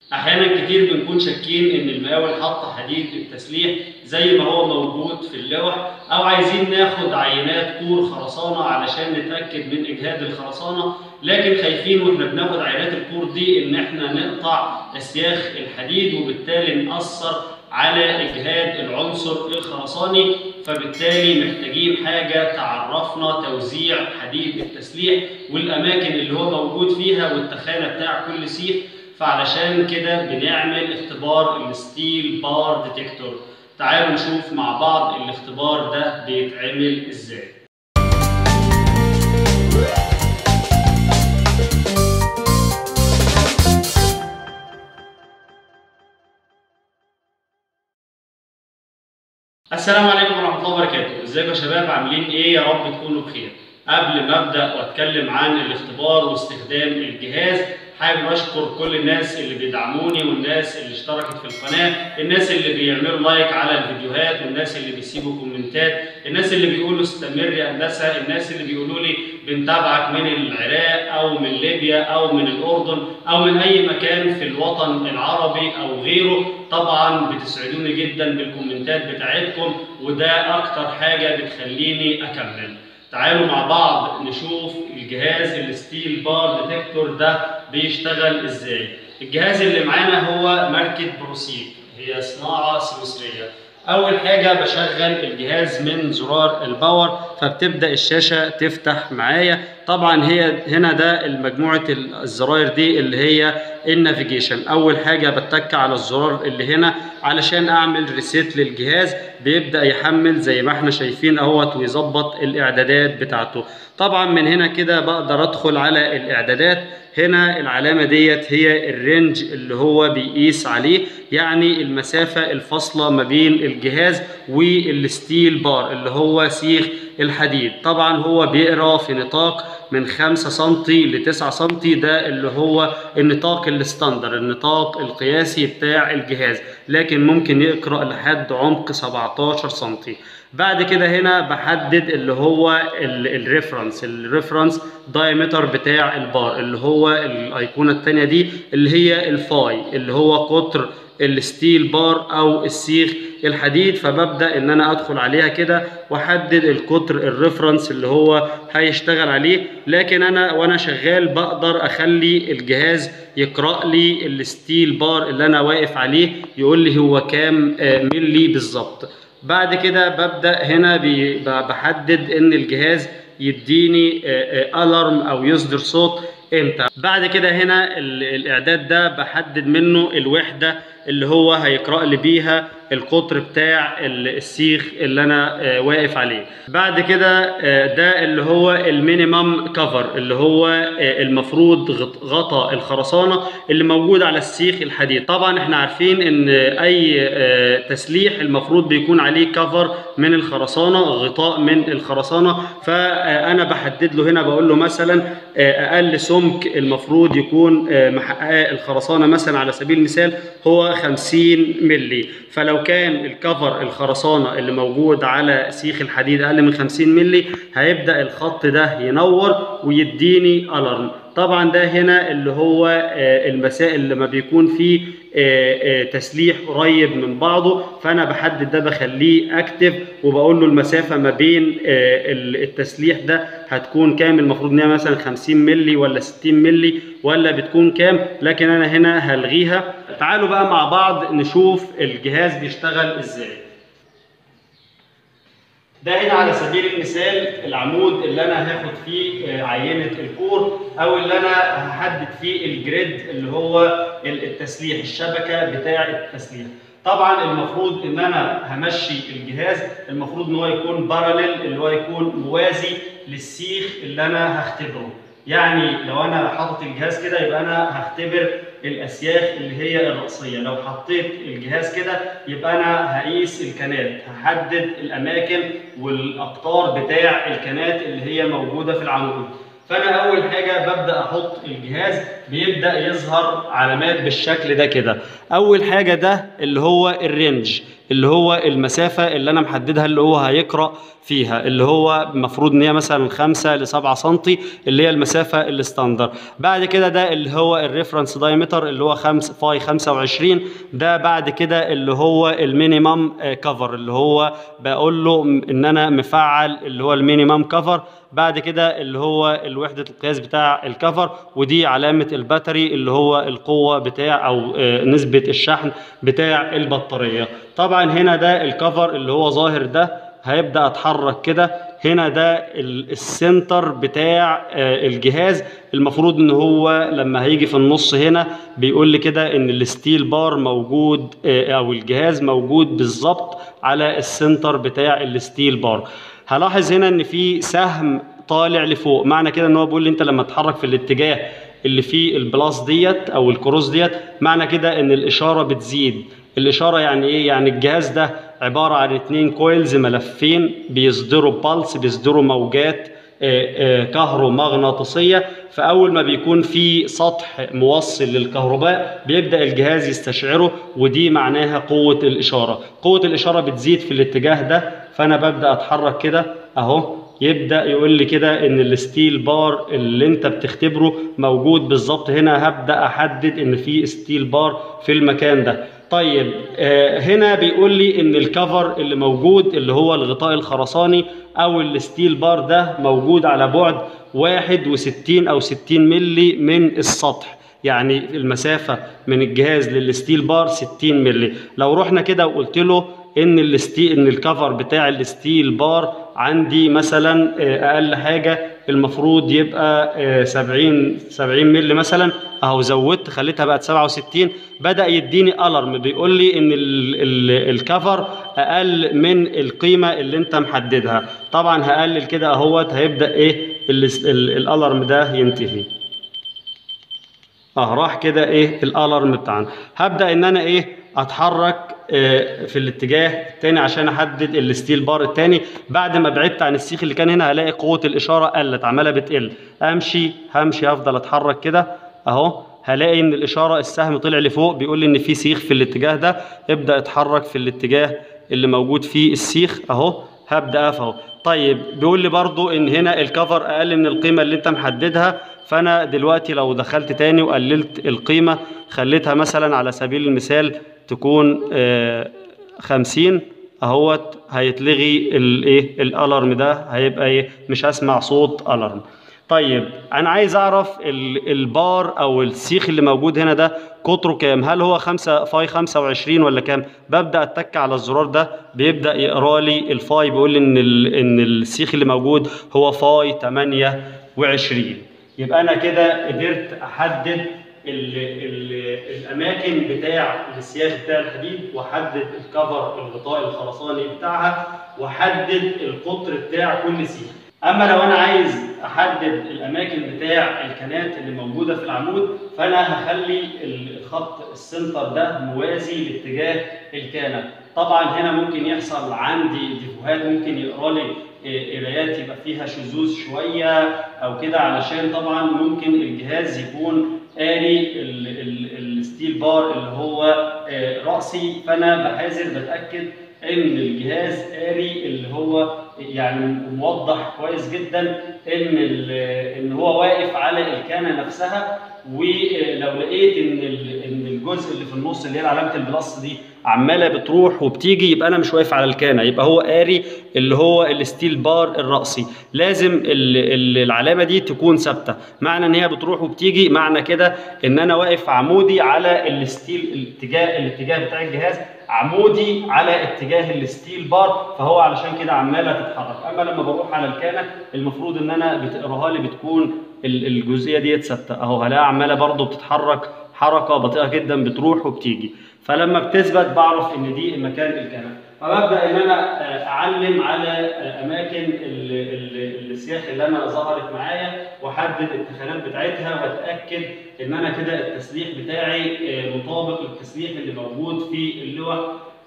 احيانا كتير بنكون شاكين ان المقاول حط حديد التسليح زي ما هو موجود في اللوح او عايزين ناخد عينات كور خرسانه علشان نتاكد من اجهاد الخرسانه لكن خايفين واحنا بناخد عينات الكور دي ان احنا نقطع اسياخ الحديد وبالتالي ناثر على اجهاد العنصر الخرساني فبالتالي محتاجين حاجه تعرفنا توزيع حديد التسليح والاماكن اللي هو موجود فيها والتخانه بتاع كل سيخ فعلشان كده بنعمل اختبار الستيل بار ديتكتور تعالوا نشوف مع بعض الاختبار ده بيتعمل ازاي السلام عليكم ورحمة الله وبركاته، ازيكم يا شباب عاملين ايه؟ يا رب تكونوا بخير. قبل ما ابدا واتكلم عن الاختبار واستخدام الجهاز حابب اشكر كل الناس اللي بيدعموني والناس اللي اشتركت في القناه الناس اللي بيعملوا لايك على الفيديوهات والناس اللي بيسيبوا كومنتات الناس اللي بيقولوا استمر يا هندسه الناس اللي بيقولوا لي بنتابعك من العراق او من ليبيا او من الاردن او من اي مكان في الوطن العربي او غيره طبعا بتسعدوني جدا بالكومنتات بتاعتكم وده اكتر حاجه بتخليني اكمل تعالوا مع بعض نشوف الجهاز الستيل بار ديتكتور ده بيشتغل ازاي الجهاز اللي معانا هو ماركة بروسيك هي صناعة سويسرية اول حاجة بشغل الجهاز من زرار الباور فبتبدأ الشاشة تفتح معايا طبعا هي هنا ده مجموعة الزراير دي اللي هي النافيجيشن اول حاجة بتك على الزرار اللي هنا علشان اعمل ريسيت للجهاز بيبدأ يحمل زي ما احنا شايفين اهوت ويظبط الاعدادات بتاعته طبعا من هنا كده بقدر ادخل على الاعدادات هنا العلامة ديت هي الرينج اللي هو بيقيس عليه يعني المسافة الفاصلة ما بين الجهاز والستيل بار اللي هو سيخ الحديد طبعا هو بيقرا في نطاق من 5 سم ل 9 سم ده اللي هو النطاق الستاندر النطاق القياسي بتاع الجهاز لكن ممكن يقرا لحد عمق 17 سم بعد كده هنا بحدد اللي هو الريفرنس الريفرنس دايمتر بتاع البار اللي هو الايقونه الثانيه دي اللي هي الفاي اللي هو قطر الستيل بار او السيخ الحديد فببدا ان انا ادخل عليها كده واحدد القطر الريفرنس اللي هو هيشتغل عليه لكن انا وانا شغال بقدر اخلي الجهاز يقرا لي الستيل بار اللي انا واقف عليه يقول لي هو كام ملي بالظبط بعد كده ببدا هنا بحدد ان الجهاز يديني الارم او يصدر صوت امتى بعد كده هنا الاعداد ده بحدد منه الوحده اللي هو هيقرا لي بيها القطر بتاع السيخ اللي انا واقف عليه بعد كده ده اللي هو المينيمم كفر اللي هو المفروض غطاء الخرسانه اللي موجود على السيخ الحديد طبعا احنا عارفين ان اي تسليح المفروض بيكون عليه كفر من الخرسانه غطاء من الخرسانه فانا بحدد له هنا بقول له مثلا اقل سمك المفروض يكون محققه الخرسانه مثلا على سبيل المثال هو 50 مللي فلو كان الكفر الخرسانه اللي موجود على سيخ الحديد اقل من 50 مللي هيبدا الخط ده ينور ويديني الارم طبعا ده هنا اللي هو المسائل اللي ما بيكون فيه تسليح قريب من بعضه فانا بحدد ده بخليه اكتف وبقول له المسافه ما بين التسليح ده هتكون كام المفروض ان هي مثلا 50 مللي ولا 60 مللي ولا بتكون كام لكن انا هنا هلغيها تعالوا بقى مع بعض نشوف الجهاز بيشتغل ازاي ده هنا على سبيل المثال العمود اللي انا هاخد فيه عينه الكور او اللي انا هحدد فيه الجريد اللي هو التسليح الشبكه بتاع التسليح طبعا المفروض ان انا همشي الجهاز المفروض ان هو يكون باراليل اللي هو يكون موازي للسيخ اللي انا هختبره يعني لو انا حاطط الجهاز كده يبقى انا هختبر الاسياخ اللي هي الرأسيه لو حطيت الجهاز كده يبقى انا هقيس الكنات هحدد الاماكن والاقطار بتاع الكنات اللي هي موجوده في العمود فانا اول حاجه ببدا احط الجهاز بيبدا يظهر علامات بالشكل ده كده اول حاجه ده اللي هو الرينج اللي هو المسافه اللي انا محددها اللي هو هيقرا فيها اللي هو المفروض ان هي مثلا 5 ل 7 سم اللي هي المسافه الستاندر بعد كده ده اللي هو الريفرنس دايمتر اللي هو 5 فاي 25 ده بعد كده اللي هو المينيمم كفر اللي هو بقول له ان انا مفعل اللي هو المينيمم كفر بعد كده اللي هو الوحدة القياس بتاع الكفر ودي علامة الباتري اللي هو القوة بتاع أو نسبة الشحن بتاع البطارية طبعا هنا ده الكفر اللي هو ظاهر ده هيبدأ أتحرك كده هنا ده السنتر بتاع الجهاز المفروض ان هو لما هيجي في النص هنا بيقول لي كده ان الستيل بار موجود او الجهاز موجود بالظبط على السنتر بتاع الستيل بار هلاحظ هنا ان في سهم طالع لفوق معنى كده ان هو بيقول لي انت لما تتحرك في الاتجاه اللي فيه البلاس ديت او الكروس ديت معنى كده ان الاشاره بتزيد الاشاره يعني ايه يعني الجهاز ده عباره عن اتنين كويلز ملفين بيصدروا بالس بيصدروا موجات كهرومغناطيسيه فاول ما بيكون في سطح موصل للكهرباء بيبدا الجهاز يستشعره ودي معناها قوه الاشاره قوه الاشاره بتزيد في الاتجاه ده فانا ببدا اتحرك كده اهو يبدا يقول لي كده ان الستيل بار اللي انت بتختبره موجود بالظبط هنا هبدا احدد ان في ستيل بار في المكان ده طيب آه هنا بيقول لي ان الكفر اللي موجود اللي هو الغطاء الخرساني او الستيل بار ده موجود على بعد 61 او 60 ملي من السطح يعني المسافه من الجهاز للستيل بار 60 ملي لو رحنا كده وقلت له ان الستي ان الكفر بتاع الستيل بار عندي مثلا اقل حاجه المفروض يبقى 70 70 مللي مثلا اهو زودت خليتها بقت 67 بدا يديني الارم بيقول لي ان ال ال الكفر اقل من القيمه اللي انت محددها طبعا هقلل كده اهوت هيبدا ايه الالارم ده ينتهي اه راح كده ايه الالارم بتاعنا هبدا ان انا ايه اتحرك في الاتجاه الثاني عشان احدد الستيل بار الثاني بعد ما بعدت عن السيخ اللي كان هنا هلاقي قوه الاشاره قلت عماله بتقل امشي همشي هفضل اتحرك كده اهو هلاقي ان الاشاره السهم طلع لفوق بيقول لي ان في سيخ في الاتجاه ده ابدا اتحرك في الاتجاه اللي موجود فيه السيخ اهو هبدا اقف اهو طيب بيقول لي برضو ان هنا الكفر اقل من القيمه اللي انت محددها فانا دلوقتي لو دخلت تاني وقللت القيمه خليتها مثلا على سبيل المثال تكون آه خمسين اهوت هيتلغي الايه الالارم ده هيبقى ايه مش هسمع صوت الارم طيب انا عايز اعرف البار او السيخ اللي موجود هنا ده قطره كام هل هو 5 فاي 25 ولا كام ببدا اتك على الزرار ده بيبدا يقرا لي الفاي بيقول لي ان ان السيخ اللي موجود هو فاي 28 يبقى انا كده قدرت احدد ال ال الاماكن بتاع السياخ بتاع الحديد واحدد الكفر الغطاء الخرساني بتاعها واحدد القطر بتاع كل سيخ اما لو انا عايز احدد الاماكن بتاع الكنات اللي موجوده في العمود فانا هخلي الخط السنتر ده موازي لاتجاه الكانه طبعا هنا ممكن يحصل عندي ديفوهات ممكن يقرا لي قرايات يبقى فيها شذوذ شويه او كده علشان طبعا ممكن الجهاز يكون قاري الستيل بار اللي هو راسي فانا بحاذر بتاكد ان الجهاز قاري اللي هو يعني موضح كويس جدا ان ان هو واقف على الكانه نفسها ولو لقيت ان ان الجزء اللي في النص اللي هي علامه البلس دي عماله بتروح وبتيجي يبقى انا مش واقف على الكانه يبقى هو قاري اللي هو الستيل بار الرأسي لازم العلامه دي تكون ثابته معنى ان هي بتروح وبتيجي معنى كده ان انا واقف عمودي على الستيل الاتجاه الاتجاه بتاع الجهاز عمودي على اتجاه الستيل بار فهو علشان كده عماله تتحرك اما لما بروح على الكانه المفروض ان انا بتقراها لي بتكون الجزئيه ديت ثابته اهو هلاقيها عماله برضو بتتحرك حركه بطيئه جدا بتروح وبتيجي فلما بتثبت بعرف ان دي مكان الكنبه فببدا ان انا اعلم على اماكن السياخ اللي انا ظهرت معايا واحدد التخانات بتاعتها واتاكد ان انا كده التسليح بتاعي مطابق للتسليح اللي موجود في اللوح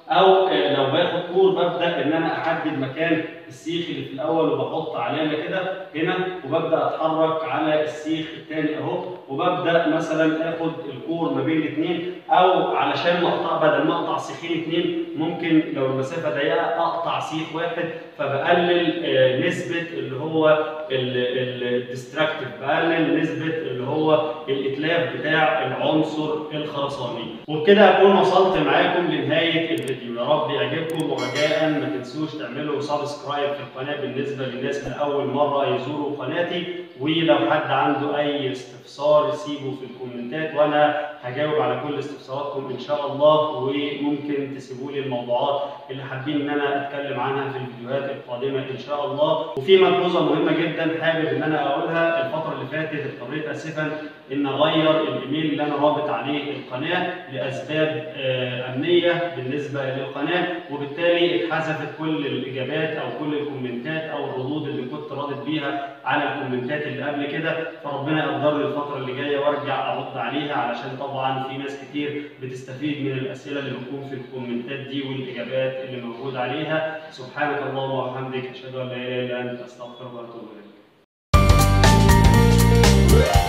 او آه، لو باخد كور ببدا ان انا احدد مكان السيخ اللي في الاول وبحط علامه كده هنا وببدا اتحرك على السيخ الثاني اهو وببدا مثلا اخد الكور ما بين الاثنين او علشان ما اقطع بدل ما اقطع سيخين اثنين ممكن لو المسافه ضيقه اقطع سيخ واحد فبقلل آه، نسبه اللي هو الديستراكتيف بقلل نسبه اللي هو الاتلاف بتاع العنصر الخرساني وبكده اكون وصلت معاكم لنهايه الفيديو يا رب يعجبكم ورجاء ما تنسوش تعملوا سبسكرايب في القناه بالنسبه للناس من اول مره يزوروا قناتي ولو حد عنده اي استفسار سيبه في الكومنتات وانا هجاوب على كل استفساراتكم ان شاء الله وممكن تسيبوا لي الموضوعات اللي حابين ان انا اتكلم عنها في الفيديوهات القادمه ان شاء الله وفي ملحوظه مهمه جدا حابب ان انا اقولها الفتره اللي فاتت اضطريت اسفا ان اغير الايميل اللي انا رابط عليه القناه لاسباب آه، امنيه بالنسبه للقناه وبالتالي اتحذفت كل الاجابات او كل الكومنتات او الردود اللي كنت رادد بيها على الكومنتات اللي قبل كده فربنا يقدرني الفتره اللي جايه وارجع ارد عليها علشان طبعا في ناس كتير بتستفيد من الاسئله اللي بتكون في الكومنتات دي والاجابات اللي موجود عليها سبحانك اللهم وبحمدك اشهد ان لا اله الا انت استغفرك واتوب اليك